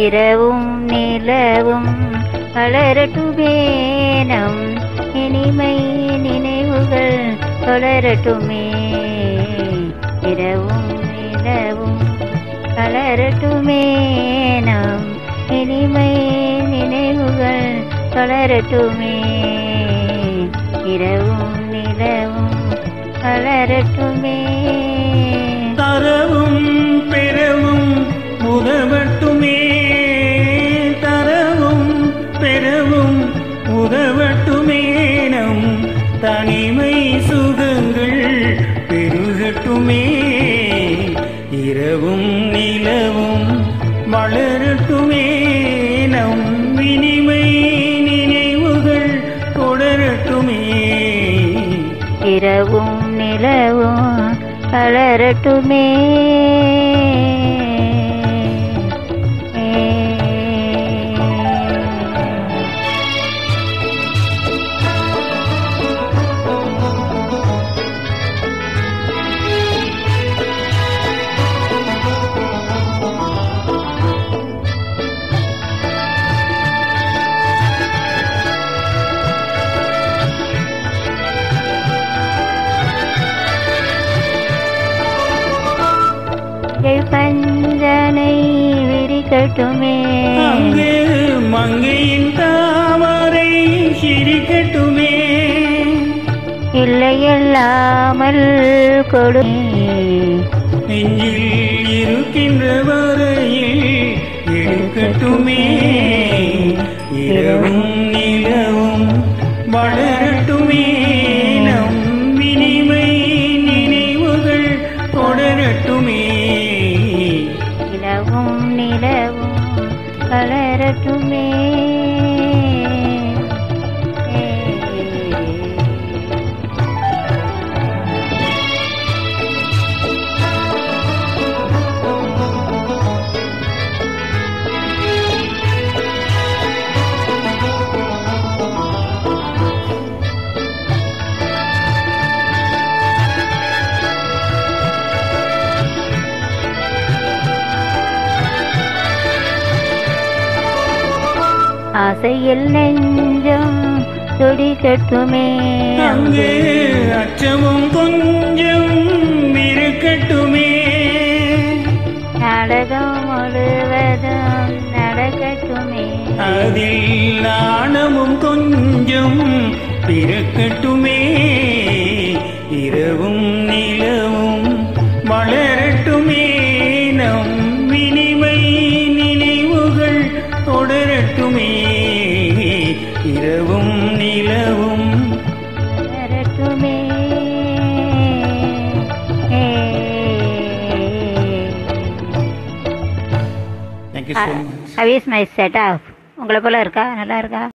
இரவும் நிலவும் வளரட்டுமே நம் இனிமை நினைவுகள் தொடரட்டுமே இரவும் நிலவும் வளரட்டுமே நம் இனிமை நினைவுகள் தொடரட்டுமே இரவும் நிலவும் வளரட்டுமே தரவும் பெறவும் உதவட்டுமே தரவும் பெறவும் உதவட்டுமே நம் தனிமை சுகங்கள் பெருகட்டுமே இரவும் நிலவும் வளரட்டுமே நம் இனிமை நினைவுகள் தொடரட்டுமே இரவும் நிலவும் வளரட்டுமே மங்கை பஞ்சனை விரிக்கட்டுமே அங்கு மங்கையின் தாமரை சிரிக்கட்டுமே இல்லையல்லாமல் கொடு நெஞ்சில் இருக்கின்ற வரையில் எடுக்கட்டுமே இரவும் நிலவும் வளரட்டுமே நம் இனிமை நினைவுகள் தொடரட்டுமே நிலவும் நிலவும் வளரட்டுமே ஆசையில் நெஞ்சம் துடிக்கட்டுமே அங்கு அச்சமும் கொஞ்சம் இருக்கட்டுமே நாடகம் முழுவதும் நடக்கட்டுமே அதில் நாணமும் கொஞ்சம் பிறக்கட்டுமே இரவும் நிலவும் வளரட்டுமே நம் இனிமை நினைவுகள் தொடரட்டுமே இரவும் நிலவும் வரட்டுமே thank you so much how is my set of உங்களை போல இருக்கா நல்லா இருக்கா